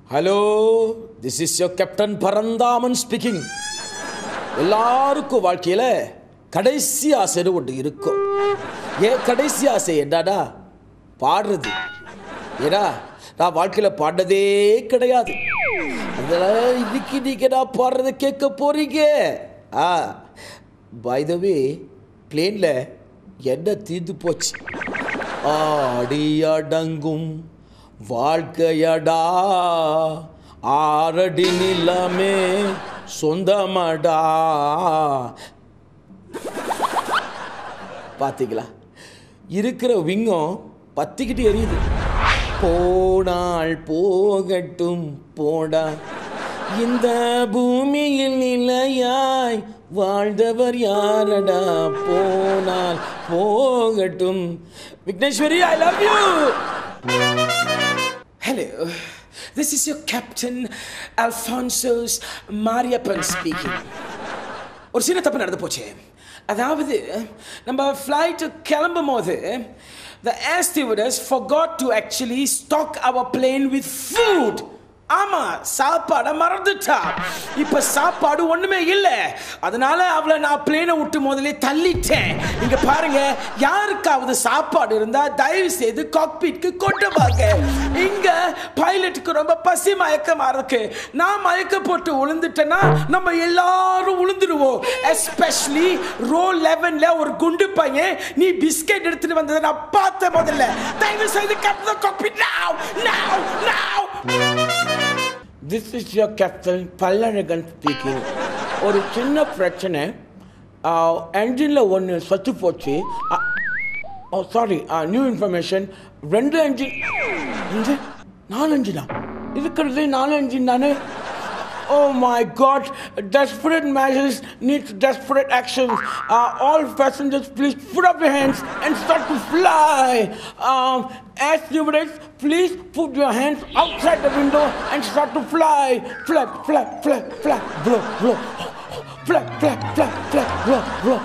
Hello this is your captain Paranthaman speaking எல்லாருக்கும் வாழ்க்கையில் கடைசி ஆசைன்னு ஒன்று இருக்கும் ஏன் கடைசி ஆசை என்னடா பாடுறது ஏடா நான் வாழ்க்கையில் பாடினதே கிடையாது அதனால் இன்னைக்கு நீங்கள் நான் பாடுறதை கேட்க போறீங்க ஆ பை த வே பிளேனில் என்ன தீர்ந்து போச்சு ஆடி அடங்கும் வாழ்க்கையடா ஆரடி நிலமே சொந்தமடா பார்த்தீங்களா இருக்கிற விங்கம் பத்திக்கிட்டு எரியுது போனால் போகட்டும் போடா இந்த பூமியில் நிலையாய் வாழ்ந்தவர் யாரடா போனால் போகட்டும் Vigneswari I love you Hello, this is your Captain Alfonso's Mariappan speaking. ஒரு சின்ன தப்பு நடந்து போச்சு அதாவது நம்ம ஃப்ளைட்டு கிளம்பும் போது the air stewardess forgot to actually stock our plane with food ஆமா சாப்பாடை மறந்துட்டா இப்ப சாப்பாடு ஒண்ணுமே இல்ல அதனால அவளை நான் பிளேனை விட்டு முதல்ல தள்ளிட்டேன் இங்க பாருங்க யாருக்காவது சாப்பாடு இருந்தா தயவு செய்து காக்பீட்க்கு கொண்டு வாங்க இங்க பைலட்டுக்கு ரொம்ப பசி மயக்கமா இருக்கு நான் மயக்க போட்டு விழுந்துட்டேன்னா நம்ம எல்லாரும் விழுந்துடுவோம் எஸ்பெஷலி ரோ லெவன்ல ஒரு குண்டு பையன் நீ பிஸ்கெட் எடுத்துட்டு வந்ததை நான் பார்த்த முதல்ல தயவு செய்து cut the cockpit now now now this is your captain Pallazhagan speaking ஒரு சின்ன பிரச்சனை என்ஜினில் ஒன்று சத்து போச்சு ஓ சாரி நியூ இன்ஃபர்மேஷன் ரெண்டு என்ஜின் இன்ஜின் நாலு என்ஜினா இருக்கிறது நாலு என்ஜின் தானே Oh my God! Desperate measures need desperate actions. Uh, all passengers, please put up your hands and start to fly. Um, as stewardess, please put your hands outside the window and start to fly. Flap, flap, flap, flap, blow, blow. Flap, flap, flap, flap, blow, blow.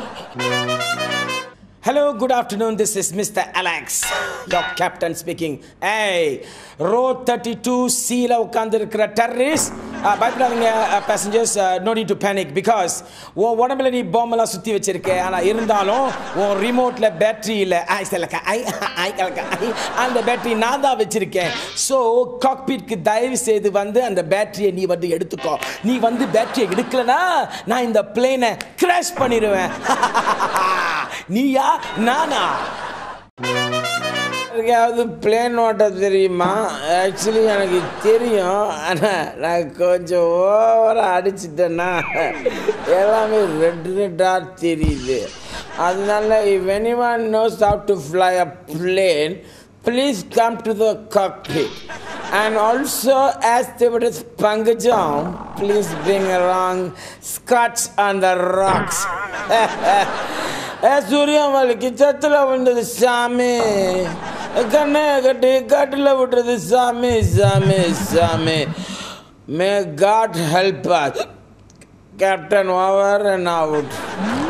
Hello, good afternoon. This is Mr. Alex, your captain speaking. Hey, row 32 C-ல உட்கார்ந்திருக்கிற terrorist பயப்படாதீங்க passengers no need to panic because உன் உடம்புல நீ பாம்பெல்லாம் சுற்றி வச்சிருக்க ஆனால் இருந்தாலும் உன் ரிமோட்டில் பேட்டரி இல்லை ஐ சிலக்க ஐ ஐ கலக்க ஐ அந்த பேட்டரி நான் தான் வச்சிருக்கேன் ஸோ காக்பீட்க்கு தயவு செய்து வந்து அந்த பேட்டரியை நீ வந்து எடுத்துக்கோ நீ வந்து பேட்டரியை எடுக்கலனா நான் இந்த பிளேனை கிராஷ் பண்ணிடுவேன் நீயா நானா யாருக்காவது பிளேன் ஓட்ட தெரியுமா ஆக்சுவலி எனக்கு தெரியும் ஆனால் நான் கொஞ்சம் ஓவராக அடிச்சிட்டேன்னா எல்லாமே ரெட் ரெட்டாக தெரியுது அதனால if anyone knows how to fly a plane please come to the cockpit and also as stewardess Pangajam, please bring along scotch on the rocks. ஏ சூரியமலைக்கு சத்துல விழுந்தது சாமி கண்ணை கட்டி காட்டில் விட்டுறது சாமி சாமி சாமி may God help captain over and out